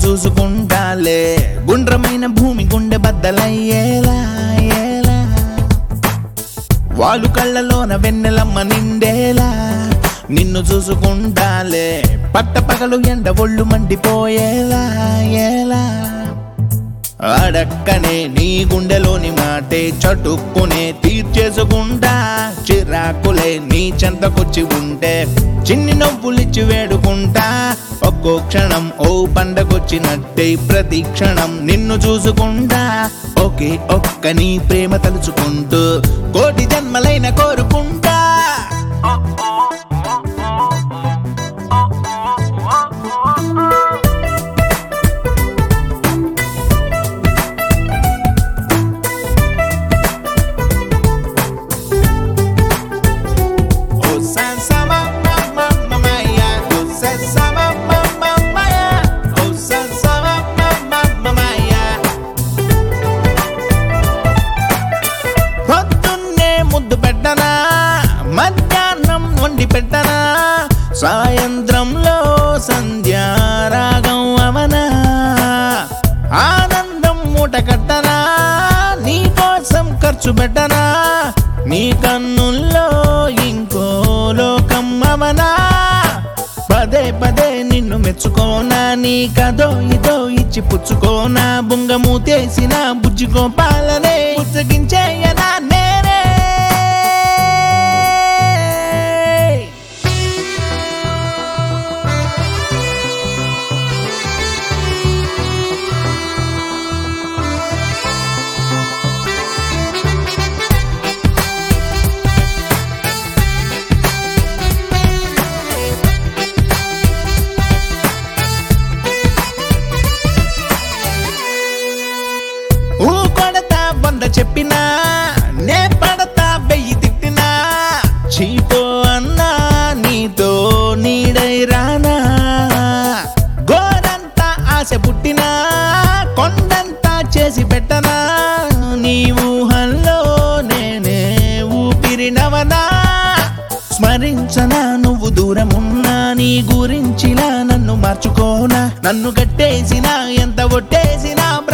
చూసుకుంటాలే గుండ్రమైన భూమి గుండె బద్దలయ్యేలా ఏలా వాళ్ళు కళ్ళలోన వెన్నెలమ్మ నిండేలా నిన్ను చూసుకుంటాలే పట్ట పగలు ఎండ ఒళ్ళు మండిపోయేలా ఎలా అడక్కనే నీ గుండెలోని మాటే చటుక్కునే తీర్చేసుకుంటా చిరాకులే నీ చెంతకొచ్చి ఉంటే చిన్ని నవ్వులిచ్చి వేడుకుంటా ఒక్కో క్షణం ఓ పండగొచ్చినట్టే ప్రతి క్షణం నిన్ను చూసుకుంటా ఒకే ఒక్క నీ ప్రేమ తలుచుకుంటూ కోటి జన్మలైన కోరుకుంటా Oh, sansa mama mama maya. Oh, sansa mama mama maya. Oh, sansa mama mama maya. పొద్దున్నే ముద్దు పెట్టనా మధ్యాహ్నం వండి పెట్టనా సాయంత్రంలో సంధ్యారాగం అవనా ఆనందం మూట కట్టనా నీ కోసం ఖర్చు పెట్టనా నీ కన్నుల్లో ఇంకో లోకం అవనా పదే పదే నిన్ను మెచ్చుకోనా నీ కదో ఇదో ఇచ్చి పుచ్చుకోనా బుంగమూతేసిన బుజ్జి గోపాలనే పుచ్చగించేయనా నేనే ఊ కొడతా వంద చెప్పినా నే పడతా వెయ్యి తిట్టినా చీపో అన్నా నీతో నీడై రానా గోరంతా ఆశ పుట్టినా కొండంతా చేసి పెట్టనా నీ ఊహల్లో నేనే ఊపిరినవనా స్మరించనా నువ్వు దూరమున్నా నీ గురించిలా నన్ను మార్చుకోనా నన్ను కట్టేసినా ఎంత ఒట్టేసినా